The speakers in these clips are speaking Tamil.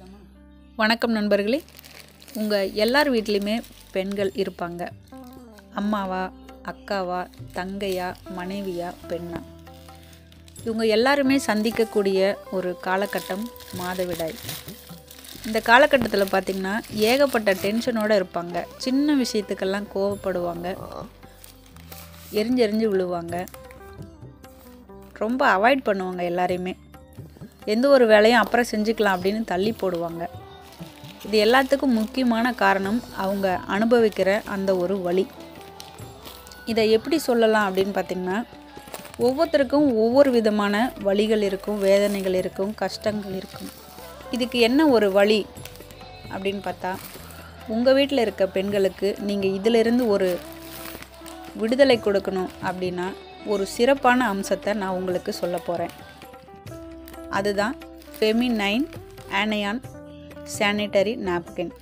வணக்கம் நண்பர்களே உங்கள் எல்லார் வீட்லேயுமே பெண்கள் இருப்பாங்க அம்மாவா அக்காவா தங்கையா மனைவியா பெண்ணா இவங்க எல்லாருமே சந்திக்கக்கூடிய ஒரு காலகட்டம் மாதவிடாய் இந்த காலகட்டத்தில் பார்த்திங்கன்னா ஏகப்பட்ட டென்ஷனோடு இருப்பாங்க சின்ன விஷயத்துக்கெல்லாம் கோவப்படுவாங்க எரிஞ்சு எரிஞ்சு விழுவாங்க ரொம்ப அவாய்ட் பண்ணுவாங்க எல்லாரையுமே எந்த ஒரு வேலையும் அப்புறம் செஞ்சுக்கலாம் அப்படின்னு தள்ளி போடுவாங்க இது எல்லாத்துக்கும் முக்கியமான காரணம் அவங்க அனுபவிக்கிற அந்த ஒரு வழி இதை எப்படி சொல்லலாம் அப்படின்னு பார்த்திங்கன்னா ஒவ்வொருத்தருக்கும் ஒவ்வொரு விதமான வழிகள் இருக்கும் வேதனைகள் இருக்கும் கஷ்டங்கள் இருக்கும் இதுக்கு என்ன ஒரு வழி அப்படின்னு பார்த்தா உங்கள் வீட்டில் இருக்க பெண்களுக்கு நீங்கள் இதிலிருந்து ஒரு விடுதலை கொடுக்கணும் அப்படின்னா ஒரு சிறப்பான அம்சத்தை நான் உங்களுக்கு சொல்ல போகிறேன் அதுதான் ஃபெமினைன் ஆனையான் சானிட்டரி நாப்கின்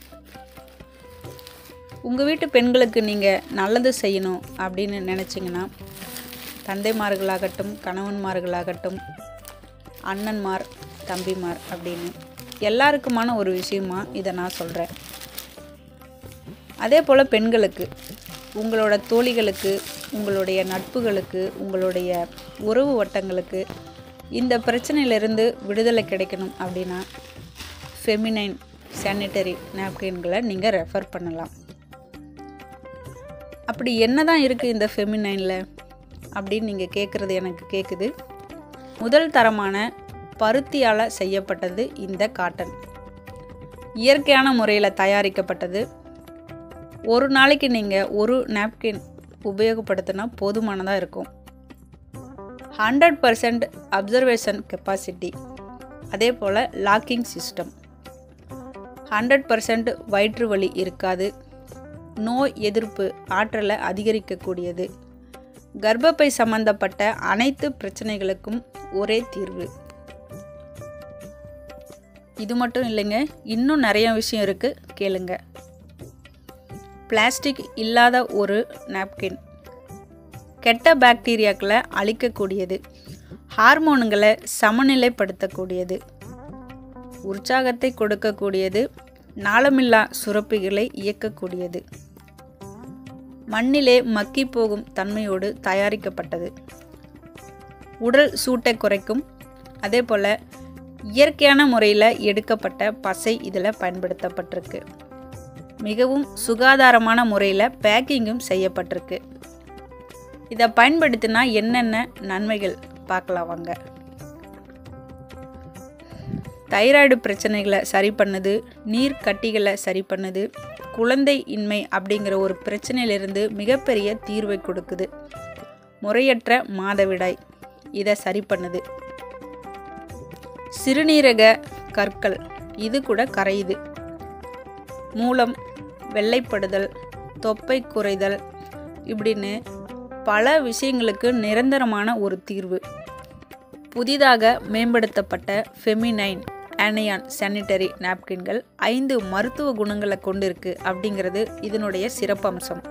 உங்கள் வீட்டு பெண்களுக்கு நீங்கள் நல்லது செய்யணும் அப்படின்னு நினச்சிங்கன்னா தந்தைமார்களாகட்டும் கணவன்மார்களாகட்டும் அண்ணன்மார் தம்பிமார் அப்படின்னு எல்லாருக்குமான ஒரு விஷயமா இதை நான் சொல்கிறேன் அதே போல் பெண்களுக்கு உங்களோட தோழிகளுக்கு உங்களுடைய நட்புகளுக்கு உங்களுடைய உறவு வட்டங்களுக்கு இந்த பிரச்சனையிலிருந்து விடுதலை கிடைக்கணும் அப்படின்னா ஃபெமினைன் சானிட்டரி நாப்கின்களை நீங்கள் ரெஃபர் பண்ணலாம் அப்படி என்ன தான் இருக்குது இந்த ஃபெமினைனில் அப்படின்னு நீங்கள் கேட்குறது எனக்கு கேட்குது முதல் தரமான பருத்தியால் செய்யப்பட்டது இந்த காட்டன் இயற்கையான முறையில் தயாரிக்கப்பட்டது ஒரு நாளைக்கு நீங்கள் ஒரு நாப்கின் உபயோகப்படுத்தினா போதுமானதாக இருக்கும் ஹண்ட்ரட் பர்சன்ட் அப்சர்வேஷன் கெப்பாசிட்டி அதே போல் லாக்கிங் சிஸ்டம் ஹண்ட்ரட் பர்சன்ட் வயிற்று வலி இருக்காது நோய் எதிர்ப்பு ஆற்றலை அதிகரிக்கக்கூடியது கர்ப்பப்பை சம்பந்தப்பட்ட அனைத்து பிரச்சனைகளுக்கும் ஒரே தீர்வு இது மட்டும் இல்லைங்க இன்னும் நிறைய விஷயம் இருக்குது கேளுங்க பிளாஸ்டிக் இல்லாத ஒரு நாப்கின் கெட்ட பாக்டீரியாக்களை அழிக்கக்கூடியது ஹார்மோன்களை சமநிலைப்படுத்தக்கூடியது உற்சாகத்தை கொடுக்கக்கூடியது நாளமில்லா சுரப்பிகளை இயக்கக்கூடியது மண்ணிலே மக்கி போகும் தன்மையோடு தயாரிக்கப்பட்டது உடல் சூட்டை குறைக்கும் அதே போல் இயற்கையான முறையில் எடுக்கப்பட்ட பசை இதில் பயன்படுத்தப்பட்டிருக்கு மிகவும் சுகாதாரமான முறையில் பேக்கிங்கும் செய்யப்பட்டிருக்கு இதை பயன்படுத்தினா என்னென்ன நன்மைகள் பார்க்கலாம் வாங்க தைராய்டு பிரச்சனைகளை சரி பண்ணுது நீர் கட்டிகளை சரி பண்ணுது குழந்தை இன்மை அப்படிங்கிற ஒரு பிரச்சனையிலிருந்து மிகப்பெரிய தீர்வை கொடுக்குது முறையற்ற மாதவிடாய் இதை சரி பண்ணுது சிறுநீரக கற்கள் இது கூட கரையுது மூலம் வெள்ளைப்படுதல் தொப்பை குறைதல் இப்படின்னு பல விஷயங்களுக்கு நிரந்தரமான ஒரு தீர்வு புதிதாக மேம்படுத்தப்பட்ட ஃபெமினைன் ஆனையான் சானிட்டரி நாப்கின்கள் ஐந்து மருத்துவ குணங்களை கொண்டிருக்கு அப்படிங்கிறது இதனுடைய சிறப்பம்சம்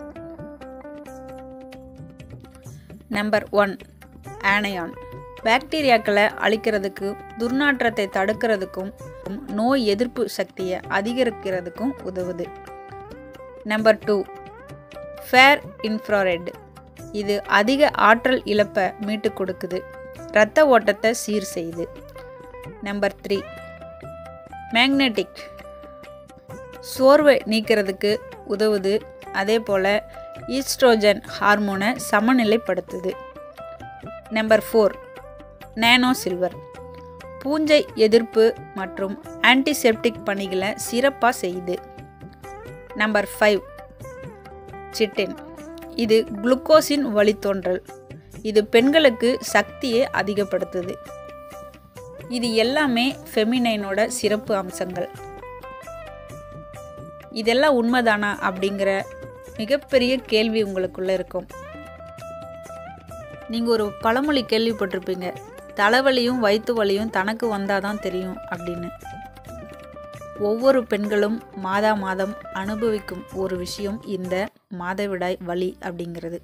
நம்பர் ஒன் ஆனையான் பாக்டீரியாக்களை அழிக்கிறதுக்கு துர்நாற்றத்தை தடுக்கிறதுக்கும் நோய் எதிர்ப்பு சக்தியை அதிகரிக்கிறதுக்கும் உதவுது நம்பர் டூ ஃபேர் இன்ஃப்ராரெட் இது அதிக ஆற்றல் இழப்பை மீட்டு கொடுக்குது இரத்த ஓட்டத்தை சீர் செய்யுது நம்பர் த்ரீ மேக்னெட்டிக் சோர்வை நீக்கிறதுக்கு உதவுது அதே போல் ஈஸ்ட்ரோஜன் ஹார்மோனை சமநிலைப்படுத்துது நம்பர் ஃபோர் நேனோ சில்வர் பூஞ்சை எதிர்ப்பு மற்றும் ஆன்டிசெப்டிக் பணிகளை சிறப்பாக செய்யுது நம்பர் ஃபைவ் சிட்டின் இது குளுக்கோஸின் வழித்தோன்றல் இது பெண்களுக்கு சக்தியை அதிகப்படுத்துது இது எல்லாமே ஃபெமினைனோட சிறப்பு அம்சங்கள் இதெல்லாம் உண்மைதானா அப்படிங்கிற மிகப்பெரிய கேள்வி உங்களுக்குள்ள இருக்கும் நீங்கள் ஒரு பழமொழி கேள்விப்பட்டிருப்பீங்க தலைவலியும் வயிற்று வலியும் தனக்கு வந்தால் தான் தெரியும் அப்படின்னு ஒவ்வொரு பெண்களும் மாதா மாதம் அனுபவிக்கும் ஒரு விஷயம் இந்த மாதவிடாய் வலி அப்படிங்கிறது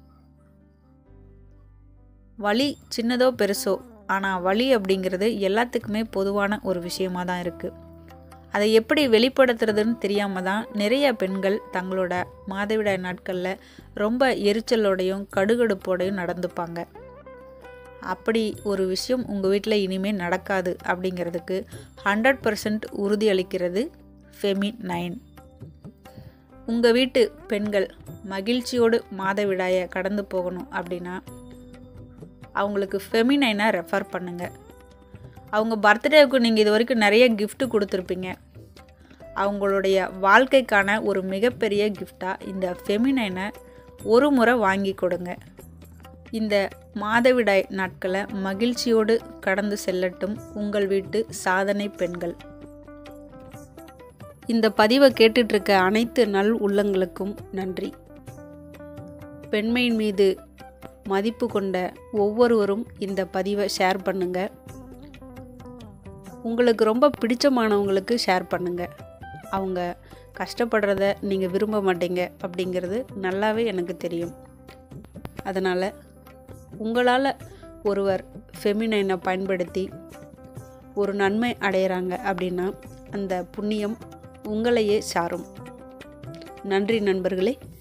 வலி சின்னதோ பெருசோ ஆனால் வலி அப்படிங்கிறது எல்லாத்துக்குமே பொதுவான ஒரு விஷயமா தான் இருக்குது அதை எப்படி வெளிப்படுத்துறதுன்னு தெரியாமல் தான் நிறைய பெண்கள் தங்களோட மாதவிடாய் நாட்களில் ரொம்ப எரிச்சலோடையும் கடுகடுப்போடையும் நடந்துப்பாங்க அப்படி ஒரு விஷயம் உங்கள் வீட்டில் இனிமேல் நடக்காது அப்படிங்கிறதுக்கு ஹண்ட்ரட் பர்சன்ட் உறுதியளிக்கிறது ஃபெமி நைன் உங்கள் வீட்டு பெண்கள் மகிழ்ச்சியோடு மாதவிடாயை கடந்து போகணும் அப்படின்னா அவங்களுக்கு ஃபெமினைனை ரெஃபர் பண்ணுங்கள் அவங்க பர்த்டேவுக்கு நீங்கள் இது வரைக்கும் நிறைய gift கொடுத்துருப்பீங்க அவங்களுடைய வாழ்க்கைக்கான ஒரு மிகப்பெரிய கிஃப்டாக இந்த ஃபெமினைனை ஒரு முறை வாங்கி கொடுங்க இந்த மாதவிடாய் நாட்களை மகிழ்ச்சியோடு கடந்து செல்லட்டும் உங்கள் வீட்டு சாதனை பெண்கள் இந்த பதிவை கேட்டுட்ருக்க அனைத்து நல் உள்ளங்களுக்கும் நன்றி பெண்மையின் மீது மதிப்பு கொண்ட ஒவ்வொருவரும் இந்த பதிவை ஷேர் பண்ணுங்க உங்களுக்கு ரொம்ப பிடிச்சமானவங்களுக்கு ஷேர் பண்ணுங்க அவங்க கஷ்டப்படுறத நீங்கள் விரும்ப மாட்டீங்க அப்படிங்கிறது நல்லாவே எனக்கு தெரியும் அதனால் உங்களால் ஒருவர் ஃபெமினைனை பயன்படுத்தி ஒரு நன்மை அடையிறாங்க அப்படின்னா அந்த புண்ணியம் உங்களையே சாரும் நன்றி நண்பர்களே